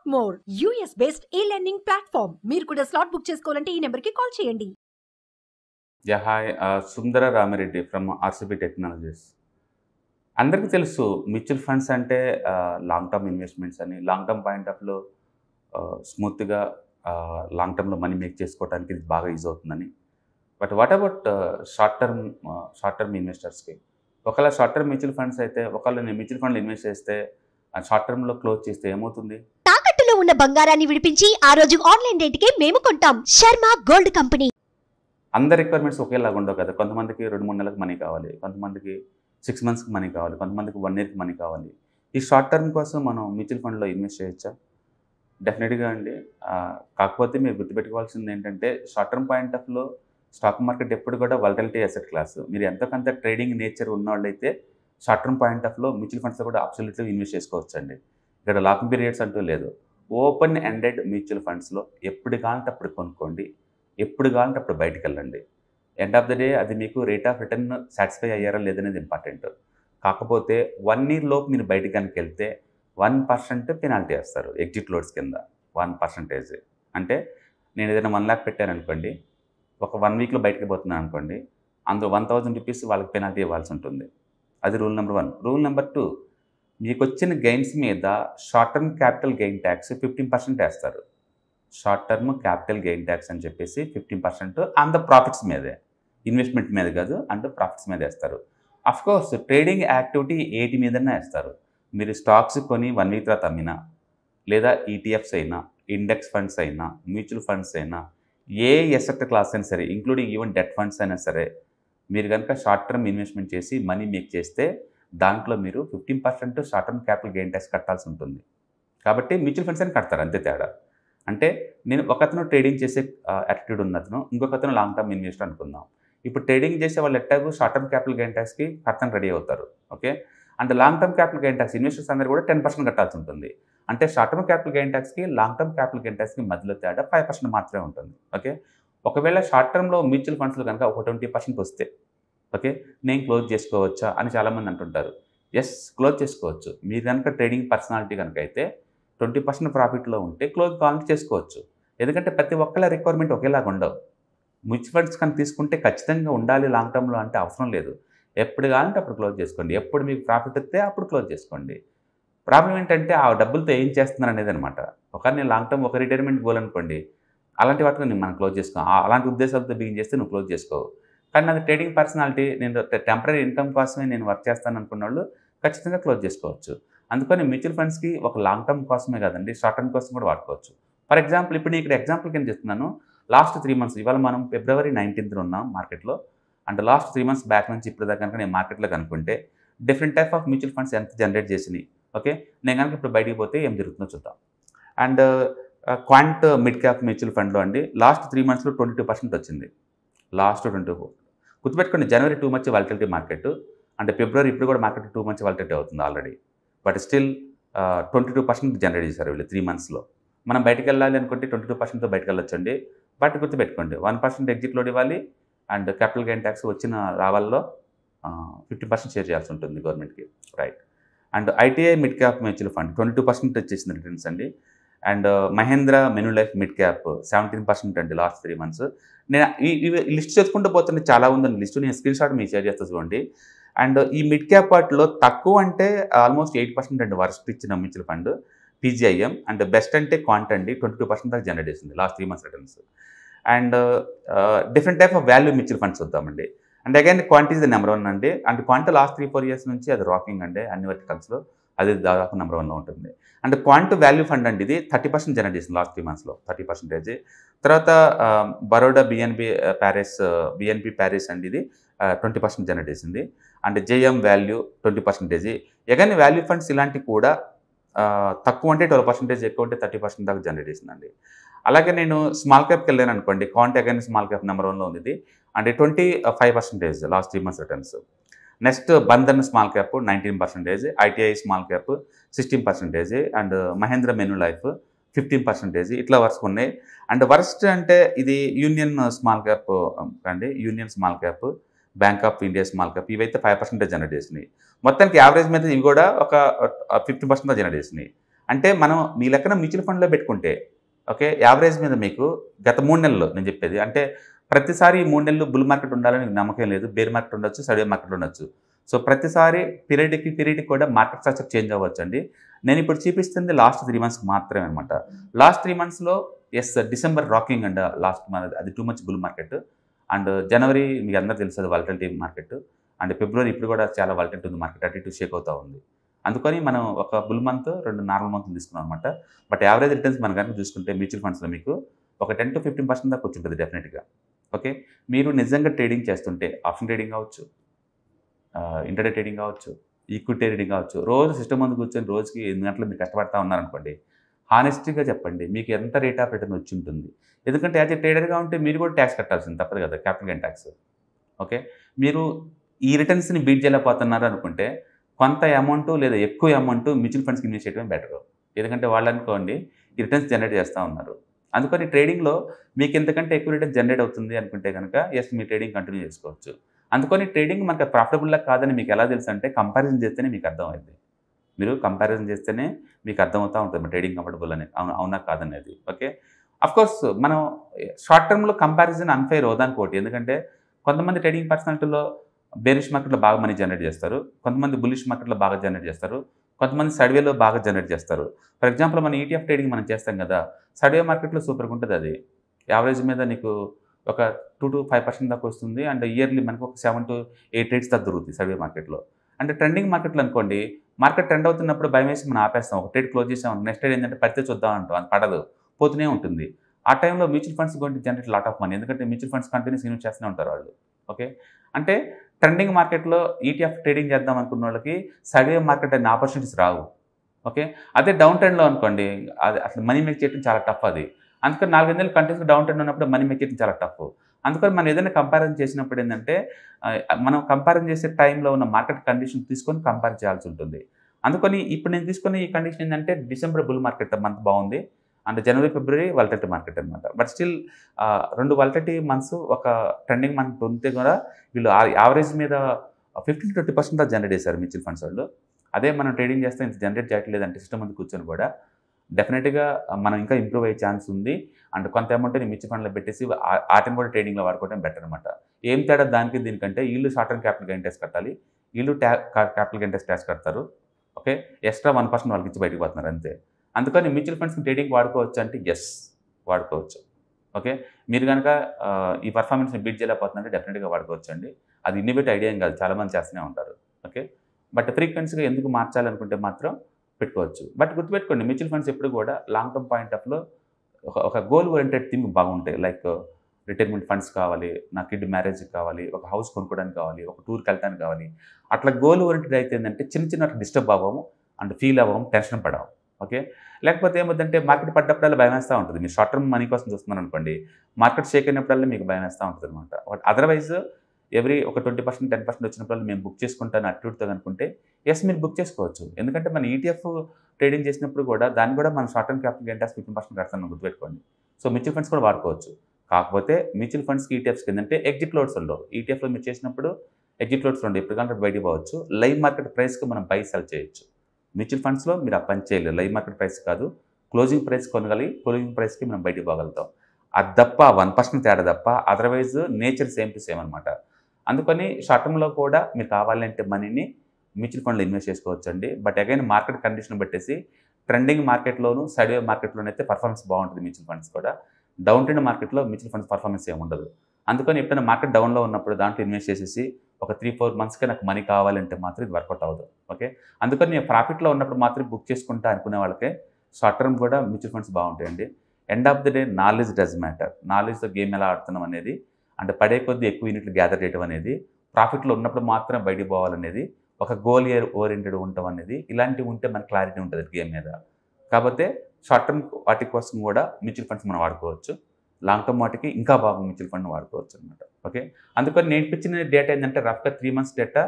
more US based ఈ learning platform మీరు కూడా స్లాట్ బుక్ చేసుకోవాలంటే ఈ నెంబర్కి కాల్ చేయండి yeah hi Sundara Ramireddy from RCB technologies అందరికీ తెలుసు మ్యూచువల్ ఫండ్స్ అంటే లాంగ్ టర్మ్ ఇన్వెస్ట్మెంట్స్ అని లాంగ్ టర్మ్ పాయింట్ ఆఫ్లో స్మూత్గా లాంగ్ టర్మ్లో మనీ మేక్ చేసుకోవడానికి ఇది బాగా యూజ్ అవుతుందని but what about short term short term ఇన్వెస్టర్స్కి ఒకవేళ షార్ట్ టర్మ్ మ్యూచువల్ ఫండ్స్ అయితే ఒకవేళ నేను మ్యూచువల్ ఫండ్లో ఇన్వెస్ట్ చేస్తే షార్ట్ టర్మ్లో క్లోజ్ చేస్తే ఏమవుతుంది తాకట్టులో ఉన్న బంగారాన్ని విడిపించి ఆ రోజు ఆన్లైన్ రేటుకే మేము కొంటాం శర్మ గోల్డ్ కంపెనీ అందరి రిక్వైర్మెంట్స్ ఒకేలాగా ఉండవు కదా కొంతమందికి రెండు మూడు నెలలకు మనీ కావాలి కొంతమందికి సిక్స్ మంత్స్కి మనీ కావాలి కొంతమందికి వన్ ఇయర్కి మనీ కావాలి ఈ షార్ట్ టర్మ్ కోసం మనం మ్యూచువల్ ఫండ్లో ఇన్వెస్ట్ చేయొచ్చా డెఫినెట్గా అండి ఆ, కాకపోతే మీరు గుర్తుపెట్టుకోవాల్సింది ఏంటంటే షార్ట్ టర్మ్ పాయింట్ ఆఫ్లో స్టాక్ మార్కెట్ ఎప్పుడు కూడా వల్టలిటీ అసెట్ క్లాస్ మీరు ఎంతకంత ట్రేడింగ్ నేచర్ ఉన్నవాళ్ళైతే షార్ట్ టర్మ్ పాయింట్ ఆఫ్లో మ్యూచువల్ ఫండ్స్లో కూడా అబ్సల్యూట్లీ ఇన్వెస్ట్ చేసుకోవచ్చు అండి ఇక్కడ లాకింగ్ పీరియడ్స్ అంటూ లేదు ఓపెన్ ఎండెడ్ మ్యూచువల్ ఫండ్స్లో ఎప్పుడు కావాలంటే అప్పుడు కొనుక్కోండి ఎప్పుడు కావాలంటే అప్పుడు బయటికి వెళ్ళండి ఎండ్ ఆఫ్ ద డే అది మీకు రేట్ ఆఫ్ రిటర్న్ సాటిస్ఫై అయ్యారా లేదనేది ఇంపార్టెంట్ కాకపోతే వన్ ఇయర్ లోపు మీరు బయటికి కనుక వెళ్తే వన్ పర్సెంట్ పెనాల్టీ వేస్తారు ఎగ్జిట్ లోడ్స్ కింద వన్ పర్సంటేజ్ అంటే నేను ఏదైనా వన్ ల్యాక్ పెట్టాను అనుకోండి ఒక వన్ వీక్లో బయటకు పోతున్నాను అనుకోండి అందులో వన్ థౌజండ్ రూపీస్ వాళ్ళకి పెనాల్టీ ఇవ్వాల్సి ఉంటుంది అది rule number one rule number two మీకు వచ్చిన గెయిన్స్ మీద short term capital gain tax fifteen percent వేస్తారు short term capital gain tax అని చెప్పేసి fifteen percent on the profits మీదే ఇన్వెస్ట్మెంట్ మీద కాదు అండ్ ప్రాఫిట్స్ మీద వేస్తారు అఫ్ కోర్స్ ట్రేడింగ్ యాక్టివిటీ ఏటి మీదనే వేస్తారు మీరు స్టాక్స్ కొని వన్ వీక్ తర్వాత అమ్మినా లేదా ఈటీఎఫ్స్ అయినా ఇండెక్స్ ఫండ్స్ అయినా మ్యూచువల్ ఫండ్స్ అయినా ఏ ఎసెట్ క్లాస్ అయినా సరే ఇంక్లూడింగ్ ఈవెన్ డెట్ ఫండ్స్ అయినా సరే మీరు కనుక షార్ట్ టర్మ్ ఇన్వెస్ట్మెంట్ చేసి మనీ మేక్ చేస్తే దాంట్లో మీరు fifteen percent short term capital gain tax కట్టాల్సి ఉంటుంది కాబట్టి మ్యూచువల్ ఫండ్స్ అని కడతారు అంతే తేడా అంటే నేను ఒకతను ట్రేడింగ్ చేసే యాటిట్యూడ్ ఉన్నతను ఇంకొకతను లాంగ్ టర్మ్ ఇన్వెస్టర్ అనుకుందాం ఇప్పుడు ట్రేడింగ్ చేసే వాళ్ళు ఎట్టాగు షార్ట్ టర్మ్ క్యాపిటల్ గెయిన్ ట్యాక్స్కి కట్టడం రెడీ అవుతారు okay and long term capital gain tax investors అందరూ కూడా టెన్ పర్సెంట్ కట్టాల్సి ఉంటుంది అంటే షార్ట్ టర్మ్ క్యాపిటల్ గెయిన్ ట్యాక్స్కి లాంగ్ టర్మ్ క్యాపిటల్ గెయిన్ ట్యాక్స్కి మధ్యలో తేడా ఫైవ్ పర్సెంట్ మాత్రమే ఉంటుంది ఓకే ఒకవేళ షార్ట్ టర్మ్లో మ్యూచువల్ ఫండ్స్లో కనుక ఒక ట్వంటీ పర్సెంట్ వస్తే ఓకే నేను క్లోజ్ చేసుకోవచ్చా అని చాలామంది అంటుంటారు ఎస్ క్లోజ్ చేసుకోవచ్చు మీరు కనుక ట్రేడింగ్ పర్సనాలిటీ కనుక అయితే ట్వంటీ పర్సెంట్ ప్రాఫిట్లో ఉంటే క్లోజ్ కావాలంటే చేసుకోవచ్చు ఎందుకంటే ప్రతి ఒక్కళ్ళ రిక్వైర్మెంట్ ఒకేలాగా ఉండవు మ్యూచువల్ ఫండ్స్ కానీ తీసుకుంటే ఖచ్చితంగా ఉండాలి లాంగ్ టర్మ్లో అంటే అవసరం లేదు ఎప్పుడు కావాలంటే అప్పుడు క్లోజ్ చేసుకోండి ఎప్పుడు మీకు ప్రాఫిట్ వస్తే అప్పుడు క్లోజ్ చేసుకోండి ప్రాబ్లం ఏంటంటే ఆ డబ్బులతో ఏం చేస్తున్నారు అనేది అనమాట ఒక నేను లాంగ్ టర్మ్ ఒక రిటైర్మెంట్ గోల్ అనుకోండి అలాంటి వాటిని నేను మనం క్లోజ్ చేసుకో ఆ- అలాంటి ఉద్దేశాలతో బిగిన్ చేస్తే నువ్వు క్లోజ్ చేసుకోవు కానీ నాది ట్రేడింగ్ పర్సనాలిటీ నేను టెంపరీ ఇన్కమ్ కోసమే నేను వర్క్ చేస్తాను అనుకున్న వాళ్ళు ఖచ్చితంగా క్లోజ్ చేసుకోవచ్చు అందుకని మ్యూచువల్ ఫండ్స్కి ఒక లాంగ్ టర్మ్ కోసమే కాదండి షార్ట్ టర్మ్ కోసం కూడా వాడుకోవచ్చు ఫర్ ఎగ్జాంపుల్ ఇప్పుడు నేను ఇక్కడ ఎగ్జాంపుల్ కింద చెప్తున్నాను లాస్ట్ త్రీ మంత్స్ ఇవాళ మనం ఫిబ్రవరి నైన్టీన్త్ ఉన్నాం మార్కెట్లో and last three months back నుంచి ఇప్పుడు దాకా కనుక నేను మార్కెట్లో కనుక్కుంటే different type of mutual funds ఎంత జనరేట్ చేసినాయి ఓకే నేను కనుక ఇప్పుడు బయటికి పోతే ఏం జరుగుతుందో చూద్దాం and Quant mid cap mutual ఫండ్లో అండి లాస్ట్ త్రీ మంత్స్లో ట్వంటీ టూ పర్సెంట్ వచ్చింది లాస్ట్ ట్వంటీ టూ గుర్తుపెట్టుకోండి జనవరి టూ మంచి వాలిటిలిటీ మార్కెట్ అంటే ఫిబ్రవరి ఇప్పుడు కూడా మార్కెట్ టూ మంచి వాలిటిలిటీ అవుతుంది already but still twenty two percent generate చేశారు వీళ్ళు త్రీ మంత్స్లో మనం బయటకు వెళ్ళాలి అనుకుంటే ట్వంటీ టూ పర్సెంట్తో బయటకు వెళ్ళొచ్చండి బట్ గుర్తుపెట్టుకోండి వన్ పర్సెంట్ ఎగ్జిట్ లోడ్ ఇవ్వాలి అండ్ క్యాపిటల్ గెయిన్ ట్యాక్స్ వచ్చిన రావాల్లో ఫిఫ్టీ పర్సెంట్ షేర్ చేయాల్సి ఉంటుంది గవర్నమెంట్కి right and ITI mid cap mutual fund twenty two percent వచ్చేసింది రిటర్న్స్ అండి and Mahindra Manulife mid cap seventeen percent అండి లాస్ట్ త్రీ మంత్స్ నేను ఈ ఈ లిస్ట్ చేసుకుంటూ పోతుంటే చాలా ఉందండి లిస్ట్ నేను స్క్రీన్ షాట్ మీకు షేర్ చేస్తా చూడండి అండ్ ఈ మిడ్ క్యాప్ వాటిలో తక్కువ అంటే ఆల్మోస్ట్ ఎయిట్ పర్సెంట్ అండి వర్స్ట్ ఇచ్చిన mutual fund PGIM and best అంటే క్వాంట్ అండి ట్వంటీ టూ పర్సెంట్ దాకా జనరేట్ చేసింది last three months returns and different type of value mutual funds వద్దామండి and again Quant is the number one అండి and Quant last three four years నుంచి అది rocking అండి అన్ని వర్టికల్స్లో అది దాదాపు నెంబర్ వన్లో ఉంటుంది అండ్ క్వాంట్ వాల్యూ ఫండ్ అండి ఇది థర్టీ పర్సెంట్ జనరేట్ చేసింది లాస్ట్ త్రీ మంత్స్లో థర్టీ పర్సెంటేజ్ తర్వాత Baroda BNP Paribas BNP Paribas అండి ఇది ట్వంటీ పర్సెంట్ జనరేట్ చేసింది and JM value twenty percentage again value funds ఇలాంటివి కూడా ఆ, తక్కువ అంటే ట్వెల్వ్ పర్సెంటేజ్ ఎక్కువ అంటే థర్టీ పర్సెంట్ దాకా జనరేట్ చేసిందండి అలాగే నేను స్మాల్ క్యాప్కి వెళ్ళాను అనుకోండి Quant again small cap number వన్లో ఉంది ఇది అంటే twenty five percentage last three months returns next Bandhan small cap nineteen percentage ITI small cap sixteen percentage and Mahindra Manulife fifteen percentage ఇట్లా వర్స్ట్ ఉన్నాయి అండ్ వర్స్ట్ అంటే ఇది యూనియన్ స్మాల్ క్యాప్ అండి Union small cap Bank of India small cap ఇవైతే five percentage generate చేసినాయి మొత్తానికి average మీద ఇవి కూడా ఒక ఫిఫ్టీ పర్సెంట్ జనరేట్ చేసినాయి అంటే మనం మీ లెక్కన మ్యూచువల్ ఫండ్లో పెట్టుకుంటే ఓకే యావరేజ్ మీద మీకు గత మూడు నెలల్లో నేను చెప్పేది అంటే ప్రతిసారి ఈ మూడు నెలలు బుల్ మార్కెట్ ఉండాలని మీకు నమ్మకం లేదు బేర్ మార్కెట్ ఉండొచ్చు సడే మార్కెట్ ఉండొచ్చు సో ప్రతిసారి పీరియడ్కి పీరియడ్కి కూడా మార్కెట్ స్ట్రక్చర్ చేంజ్ అవ్వచ్చు అండి నేను ఇప్పుడు చూపిస్తుంది లాస్ట్ త్రీ మంత్స్కి మాత్రమే అనమాట లాస్ట్ త్రీ మంత్స్లో yes December rocking and last మన అది too much bull market and January మీకు అందరూ తెలుసు అది వాలటిలిటీ మార్కెట్ అండ్ ఫిబ్రవరి ఇప్పుడు కూడా చాలా వాలటిలిటీ ఉంది మార్కెట్ అటు ఇటు షేక్ అవుతూ ఉంది అందుకని మనం ఒక బుల్ మంత్ రెండు నార్మల్ మంత్లు తీసుకున్నాం అనమాట బట్ యావరేజ్ రిటర్న్స్ మనం కనుక చూసుకుంటే మ్యూచువల్ ఫండ్స్లో మీకు ఒక టెన్ టు ఫిఫ్టీన్ పర్సెంట్ దాకా వచ్చింటుంది డెఫినెట్గా ఓకే మీరు నిజంగా ట్రేడింగ్ చేస్తుంటే ఆప్షన్ ట్రేడింగ్ కావచ్చు ఇంటర్డే ట్రేడింగ్ కావచ్చు ఈక్విటీ ట్రేడింగ్ కావచ్చు రోజు సిస్టమ్ ముందు కూర్చొని రోజుకి ఎనిమిది గంటలు మీరు కష్టపడతా ఉన్నారనుకోండి హానెస్టీగా చెప్పండి మీకు ఎంత రేట్ ఆఫ్ రిటర్న్ వచ్చి ఉంటుంది ఎందుకంటే యాజ్ ఏ ట్రేడర్గా ఉంటే మీరు కూడా ట్యాక్స్ కట్టాల్సింది తప్పదు కదా క్యాపిటల్ గెయిన్ ట్యాక్స్ ఓకే మీరు ఈ రిటర్న్స్ని బీట్ చేయలేకపోతున్నారు అనుకుంటే కొంత అమౌంట్ లేదా ఎక్కువ అమౌంట్ మ్యూచువల్ ఫండ్స్కి ఇన్వెస్ట్ చేయడమే బెటర్ ఎందుకంటే వాళ్ళు అనుకోండి ఈ రిటర్న్స్ జనరేట్ చేస్తూ ఉన్నారు అందుకని ట్రేడింగ్లో మీకు ఎంతకంటే ఎక్కువ రిటర్న్ జనరేట్ అవుతుంది అనుకుంటే కనుక ఎస్ మీ ట్రేడింగ్ కంటిన్యూ చేసుకోవచ్చు అందుకని ట్రేడింగ్ మనకు ప్రాఫిటబుల్లా కాదని మీకు ఎలా తెలుసు అంటే కంపారిజన్ చేస్తేనే మీకు అర్థమైంది మీరు కంపారిజన్ చేస్తేనే మీకు అర్థమవుతూ ఉంటుంది ట్రేడింగ్ కంఫర్టబుల్ అనేది అవును అవునా కాదనేది ఓకే కోర్స్ మనం షార్ట్ టర్మ్లో కంపారిజన్ అన్ఫైర్ అవుదానికి ఒకటి ఎందుకంటే కొంతమంది ట్రేడింగ్ పర్సనాలిటీలో బేరిష్ మార్కెట్లో బాగా మనీ జనరేట్ చేస్తారు కొంతమంది బులిష్ మార్కెట్లో బాగా జనరేట్ చేస్తారు కొంతమంది సర్వేలో బాగా జనరేట్ చేస్తారు ఫర్ ఎగ్జాంపుల్ మన ఈటీఎఫ్ ట్రేడింగ్ మనం చేస్తాం కదా సర్వే మార్కెట్లో సూపర్గా ఉంటుంది అది యావరేజ్ మీద నీకు ఒక టూ టు ఫైవ్ పర్సెంట్ దాకా వస్తుంది అండ్ ఇయర్లీ మనకు ఒక సెవెన్ టు ఎయిట్ రేట్స్ దాకా దొరుకుతుంది సర్వే మార్కెట్లో అంటే ట్రెండింగ్ మార్కెట్లో అనుకోండి మార్కెట్ ట్రెండ్ అవుతున్నప్పుడు భయం వేసి మనం ఆపేస్తాం ఒక ట్రేడ్ క్లోజ్ చేసాం నెక్స్ట్ ట్రేడ్ ఏంటంటే పడితే చూద్దాం అంటాం అది పడదు పోతూనే ఉంటుంది ఆ టైంలో mutual funds going to generate lot of money ఎందుకంటే మ్యూచువల్ ఫండ్స్ కంటిన్యూస్ ఇన్వెస్ట్ చేస్తూనే ఉంటారు వాళ్ళు ఓకే అంటే ట్రెండింగ్ మార్కెట్లో ఈటీఎఫ్ ట్రేడింగ్ చేద్దాం అనుకున్న వాళ్ళకి సర్వే మార్కెట్ అనే ఆపర్చునిటీస్ రావు ఓకే అదే డౌన్ ట్రెండ్లో అనుకోండి అది అసలు మనీ మేక్ చేయడం చాలా టఫ్ అది అందుకని నాలుగైదు నెలలు కంటిన్యూస్ డౌన్ ట్రెండ్ ఉన్నప్పుడు మనీ మేక్ చేయడం చాలా టఫ్ అందుకని మనం ఏదైనా కంపారిజన్ చేసినప్పుడు ఏంటంటే ఆ, మనం కంపారిజన్ చేసే టైంలో ఉన్న మార్కెట్ కండిషన్ తీసుకొని కంపేర్ చేయాల్సి ఉంటుంది అందుకని ఇప్పుడు నేను తీసుకున్న ఈ కండిషన్ ఏంటంటే డిసెంబర్ బుల్ మార్కెట్ మంత్ బాగుంది and January February volatility market అనమాట బట్ స్టిల్ రెండు వాలటటీ మంత్స్ ఒక ట్రెండింగ్ మంత్ ఉంటే కూడా వీళ్ళు యావరేజ్ మీద ఫిఫ్టీన్ ట్వంటీ పర్సెంట్ జనరేట్ చేశారు మ్యూచువల్ ఫండ్స్ వాళ్ళు అదే మనం ట్రేడింగ్ చేస్తే ఇంత జనరేట్ చేయట్లేదంటే సిస్టమ్ ముందు కూర్చొని కూడా డెఫినెట్గా మనం ఇంకా ఇంప్రూవ్ అయ్యే ఛాన్స్ ఉంది అండ్ కొంత అమౌంట్ని మ్యూచువల్ ఫండ్లో పెట్టేసి ఆ- వాటిని కూడా ట్రేడింగ్లో వాడుకోవడం బెటర్ అనమాట ఏం తేడా దానికి దీనికంటే వీళ్ళు short term capital gain tax కట్టాలి వీళ్ళు ట్యా క్యాపిటల్ గెయిన్ ట్యాక్స్ ట్యాక్స్ కడతారు ఓకే ఎక్స్ట్రా వన్ పర్సెంట్ వాళ్ళకి ఇచ్చి బయటకు పోతున్నారు అంతే అందుకని మ్యూచువల్ ఫండ్స్కి ట్రేడింగ్ వాడుకోవచ్చు అంటే ఎస్ వాడుకోవచ్చు ఓకే మీరు కనుక ఆ, ఈ పర్ఫార్మెన్స్ని బీట్ చేయలేకపోతున్నారంటే డెఫినెట్గా వాడుకోవచ్చు అండి అది ఇన్నోవేట్ ఐడియా ఏం కాదు చాలామంది చేస్తూనే ఉంటారు ఓకే బట్ ఫ్రీక్వెన్సీగా ఎందుకు మార్చాలనుకుంటే మాత్రం పెట్టుకోవచ్చు బట్ గుర్తుపెట్టుకోండి మ్యూచువల్ ఫండ్స్ ఎప్పుడు కూడా లాంగ్ టర్మ్ పాయింట్ ఆఫ్లో ఒక ఒక గోల్ ఓరియంటెడ్ థింగ్ బాగుంటాయి లైక్ రిటైర్మెంట్ ఫండ్స్ కావాలి నా కిడ్ మ్యారేజ్ కావాలి ఒక హౌస్ కొనుక్కోవడానికి కావాలి ఒక టూర్కి వెళ్ళడానికి కావాలి అట్లా గోల్ ఓరియంటెడ్ అయితే ఏంటంటే చిన్న చిన్న డిస్టర్బ్ అవ్వము అండ్ ఫీల్ అవ్వము టెన్షన్ పడము ఓకే లేకపోతే ఏమవుతుందంటే మార్కెట్ పడ్డప్పుడల్లా భయం వేస్తూ ఉంటుంది మీరు షార్ట్ టర్మ్ మనీ కోసం చూస్తున్నారు అనుకోండి మార్కెట్ షేక్ అయినప్పుడల్లా మీకు భయం వేస్తూ ఉంటుంది అనమాట బట్ అదర్వైజ్ ఎవ్రీ ఒక ట్వంటీ పర్సెంట్ టెన్ పర్సెంట్ వచ్చినప్పుడు మేము బుక్ చేసుకుంటాను అట్యూడ్తో అనుకుంటే ఎస్ మీరు బుక్ చేసుకోవచ్చు ఎందుకంటే మన ఈటీఎఫ్ ట్రేడింగ్ చేసినప్పుడు కూడా దాన్ని కూడా మనం short term capital gain tax fifteen percent కడతాను గుర్తుపెట్టుకోండి సో మ్యూచువల్ ఫండ్స్ కూడా వాడుకోవచ్చు కాకపోతే మ్యూచువల్ ఫండ్స్కి ఈటీఎఫ్స్కి ఏంటంటే ఎగ్జిట్ లోడ్స్ ఉండవు ఈటీఎఫ్లో మీరు చేసినప్పుడు ఎగ్జిట్ లోడ్స్ ఉండవు ఎప్పుడు కంటే బయటికి పోవచ్చు లైవ్ మార్కెట్ ప్రైస్కి మనం బై సెల్ చేయొచ్చు మ్యూచువల్ ఫండ్స్లో మీరు ఆ పని చేయలేరు లైవ్ మార్కెట్ ప్రైస్ కాదు క్లోజింగ్ ప్రైస్ కొనగలిగి క్లోజింగ్ ప్రైస్కి మనం బయటికి పోగలుగుతాం అది తప్ప వన్ పర్సెంట్ తేడా తప్ప otherwise nature same to same అనమాట అందుకని షార్ట్ టర్మ్లో కూడా మీరు కావాలంటే మనీని మ్యూచువల్ ఫండ్లో ఇన్వెస్ట్ చేసుకోవచ్చు అండి బట్ అగైన్ మార్కెట్ కండిషన్ పెట్టేసి ట్రెండింగ్ మార్కెట్లోను సైడ్ వే మార్కెట్లోనూ అయితే పర్ఫార్మెన్స్ బాగుంటుంది మ్యూచువల్ ఫండ్స్ కూడా డౌన్ ట్రెండ్ మార్కెట్లో మ్యూచువల్ ఫండ్స్ పర్ఫార్మెన్స్ ఏమి ఉండదు అందుకని ఎప్పుడైనా మార్కెట్ డౌన్లో ఉన్నప్పుడు దాంట్లో ఇన్వెస్ట్ చేసేసి ఒక త్రీ ఫోర్ మంత్స్కి నాకు మనీ కావాలంటే మాత్రం ఇది వర్కౌట్ అవ్వదు ఓకే అందుకని నేను ప్రాఫిట్లో ఉన్నప్పుడు మాత్రం బుక్ చేసుకుంటా అనుకునే వాళ్ళకి షార్ట్ టర్మ్ కూడా మ్యూచువల్ ఫండ్స్ బాగుంటాయండి end of the day knowledge does matter నాలెడ్జ్తో గేమ్ ఎలా ఆడుతున్నాం అనేది అంటే పడే కొద్దీ ఎక్కువ యూనిట్లు గ్యాదర్ చేయడం అనేది ప్రాఫిట్లో ఉన్నప్పుడు మాత్రం బయటికి పోవాలనేది ఒక గోల్ ఇయర్ ఓరియంటెడ్ ఉండటం అనేది ఇలాంటివి ఉంటే మనకి క్లారిటీ ఉంటుంది గేమ్ మీద కాకపోతే షార్ట్ టర్మ్ వాటి కోసం కూడా మ్యూచువల్ ఫండ్స్ మనం వాడుకోవచ్చు లాంగ్ టర్మ్ వాటికి ఇంకా బాగా మ్యూచువల్ ఫండ్ వాడుకోవచ్చు అనమాట ఓకే అందుకని నేను ఇప్పించిన డేటా ఏంటంటే రఫ్గా త్రీ మంత్స్ డేటా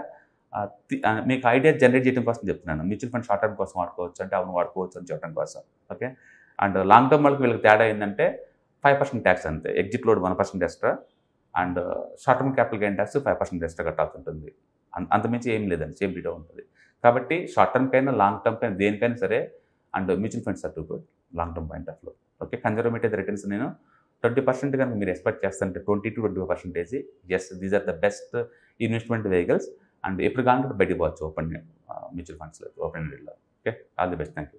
మీకు ఐడియా జనరేట్ చేయడం కోసం చెప్తున్నాను మ్యూచువల్ ఫండ్ షార్ట్ టర్మ్ కోసం వాడుకోవచ్చు అంటే అవును వాడుకోవచ్చు అని చెప్పడం కోసం ఓకే అండ్ లాంగ్ టర్మ్ వాళ్ళకి వీళ్ళకి తేడా ఏంటంటే ఫైవ్ పర్సెంట్ ట్యాక్స్ అంతే exit load one percent extra and short term capital gain tax five percent extra కట్టాల్సి ఉంటుంది అం- అంతమించి ఏం లేదండి సేమ్ డీటో ఉంటుంది కాబట్టి షార్ట్ టర్మ్ కైనా లాంగ్ టర్మ్ కైనా దేనికైనా సరే and mutual funds are too good long term point of లో ఓకే కన్జర్వేటివ్ రిటర్న్స్ నేను ట్వంటీ పర్సెంట్ కనుక మీరు ఎక్స్పెక్ట్ చేస్తుంటే twenty to twenty five percentage yes these are the best investment vehicles and ఎప్పుడు కావాలంటే బయటికి పోవచ్చు ఓపెన్ మ్యూచువల్ ఫండ్స్లో ఓపెన్ లో okay all the best thank you